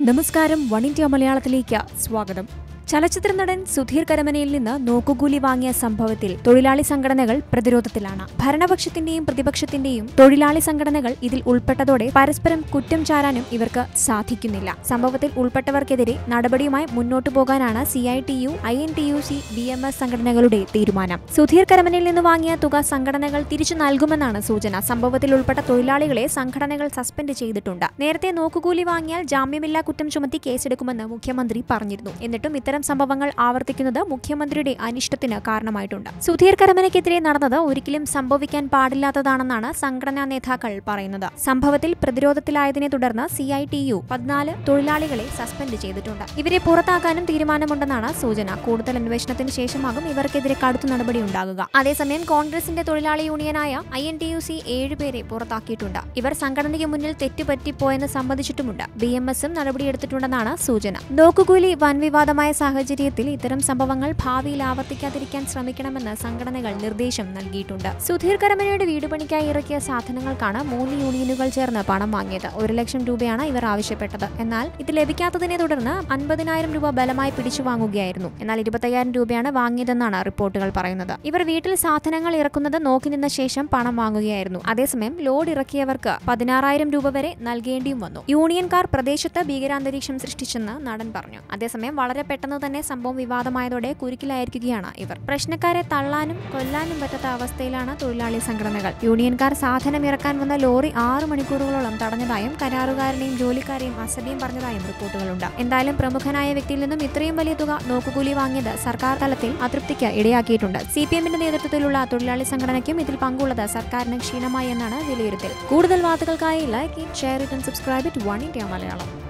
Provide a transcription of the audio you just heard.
നമസ്കാരം one India മലയാളത്തിലേക്ക് സ്വാഗതം ചലച്ചിത്ര നടൻ സുധീർ കരമനയിൽ നിന്ന് നോക്കുകൂലി വാങ്ങിയ സംഭവത്തിൽ തൊഴിലാളി സംഘടനകൾ പ്രതിരോധത്തിലാണ് ഭരണപക്ഷത്തിന്റെയും പ്രതിപക്ഷത്തിന്റെയും തൊഴിലാളി സംഘടനകൾ ഇതിൽ ഉൾപ്പെട്ടതോടെ പരസ്പരം കുറ്റം ചാരാനും ഇവർക്ക് സാധിക്കുന്നില്ല സംഭവത്തിൽ ഉൾപ്പെട്ടവർക്കെതിരെ നടപടിയുമായി മുന്നോട്ടു പോകാനാണ് C I T U I N T U C B M S സംഘടനകളുടെ തീരുമാനം സുധീർ കരമനയിൽ നിന്ന് വാങ്ങിയ തുക സംഘടനകൾ തിരിച്ചു നൽകുമെന്നാണ് സൂചന സംഭവത്തിൽ ഉൾപ്പെട്ട തൊഴിലാളികളെ സംഘടനകൾ സസ്പെൻഡ് ചെയ്തിട്ടുണ്ട് നേരത്തെ നോക്കുകൂലി വാങ്ങിയാൽ ജാമ്യമില്ലാ കുറ്റം ചുമത്തി കേസെടുക്കുമെന്ന് മുഖ്യമന്ത്രി പറഞ്ഞിരുന്നു എന്നിട്ടും ഇത്തരം സംഭവങ്ങൾ ആവർത്തിക്കുന്നത് മുഖ്യമന്ത്രിയുടെ അനിഷ്ടത്തിന് കാരണമായിട്ടുണ്ട് സുധീർ കരമനയ്ക്കെതിരെ നടന്നത് ഒരിക്കലും സംഭവിക്കാൻ പാടില്ലാത്തതാണെന്നാണ് സംഘടനാ നേതാക്കൾ പറയുന്നത് സംഭവത്തിൽ പ്രതിരോധത്തിലായതിനെ തുടർന്ന് സി ഐ ടി യു പതിനാല് തൊഴിലാളികളെ സസ്പെൻഡ് ചെയ്തിട്ടുണ്ട് ഇവരെ പുറത്താക്കാനും തീരുമാനമുണ്ടെന്നാണ് സൂചന കൂടുതൽ അന്വേഷണത്തിന് ശേഷമാകും ഇവർക്കെതിരെ കടുത്ത നടപടി ഉണ്ടാകുക അതേസമയം കോൺഗ്രസിന്റെ തൊഴിലാളി യൂണിയനായ I N T U C ഏഴുപേരെ പുറത്താക്കിയിട്ടുണ്ട് ഇവർ സംഘടനയ്ക്ക് മുന്നിൽ തെറ്റുപറ്റിപ്പോയെന്ന് സമ്മതിച്ചിട്ടുമുണ്ട് ബി എം എസും നടപടിയെടുത്തിട്ടുണ്ടെന്നാണ് സൂചന നോക്കുകൂലി വൻവിവാദമായ സാഹചര്യത്തിൽ ഇത്തരം സംഭവങ്ങൾ ഭാവിയിൽ ആവർത്തിക്കാതിരിക്കാൻ ശ്രമിക്കണമെന്ന് സംഘടനകൾ നിർദ്ദേശം നൽകിയിട്ടുണ്ട് സുധീർ കരമനയുടെ വീട് പണിക്കായി ഇറക്കിയ സാധനങ്ങൾക്കാണ് മൂന്ന് യൂണിയനുകൾ ചേർന്ന് പണം വാങ്ങിയത് ഒരു ലക്ഷം രൂപയാണ് ഇവർ ആവശ്യപ്പെട്ടത് എന്നാൽ ഇത് ലഭിക്കാത്തതിനെ തുടർന്ന് അൻപതിനായിരം രൂപ ബലമായി പിടിച്ചു വാങ്ങുകയായിരുന്നു എന്നാൽ ഇരുപത്തയ്യായിരം രൂപയാണ് വാങ്ങിയതെന്നാണ് റിപ്പോർട്ടുകൾ പറയുന്നത് ഇവർ വീട്ടിൽ സാധനങ്ങൾ ഇറക്കുന്നത് നോക്കി നിന്ന ശേഷം പണം വാങ്ങുകയായിരുന്നു അതേസമയം ലോഡ് ഇറക്കിയവർക്ക് പതിനാറായിരം രൂപ വരെ നൽകേണ്ടിയും വന്നു യൂണിയൻകാർ പ്രദേശത്ത് ഭീകരാന്തരീക്ഷം സൃഷ്ടിച്ചെന്ന് നടൻ പറഞ്ഞു അതേസമയം വളരെ പെട്ടെന്ന് തന്നെ സംഭവം വിവാദമായതോടെ കുരുക്കിലായിരിക്കുകയാണ് ഇവർ പ്രശ്നക്കാരെ തള്ളാനും കൊല്ലാനും പറ്റാത്ത അവസ്ഥയിലാണ് തൊഴിലാളി സംഘടനകൾ യൂണിയൻകാർ സാധനം ഇറക്കാൻ വന്ന ലോറി ആറ് മണിക്കൂറുകളോളം തടഞ്ഞതായും കരാറുകാരനെയും ജോലിക്കാരെയും അസഭ്യം പറഞ്ഞതായും റിപ്പോർട്ടുകളുണ്ട് എന്തായാലും പ്രമുഖനായ വ്യക്തിയിൽ നിന്നും ഇത്രയും വലിയ തുക നോക്കുകൂലി വാങ്ങിയത് സർക്കാർ തലത്തിൽ അതൃപ്തിക്ക് ഇടയാക്കിയിട്ടുണ്ട് സി പി എമ്മിന്റെ നേതൃത്വത്തിലുള്ള തൊഴിലാളി സംഘടനയ്ക്കും ഇതിൽ പങ്കുള്ളത് സർക്കാരിന് ക്ഷീണമായി എന്നാണ് വിലയിരുത്തൽ കൂടുതൽ വാർത്തകൾക്കായി like it share it and subscribe it one India Malayalam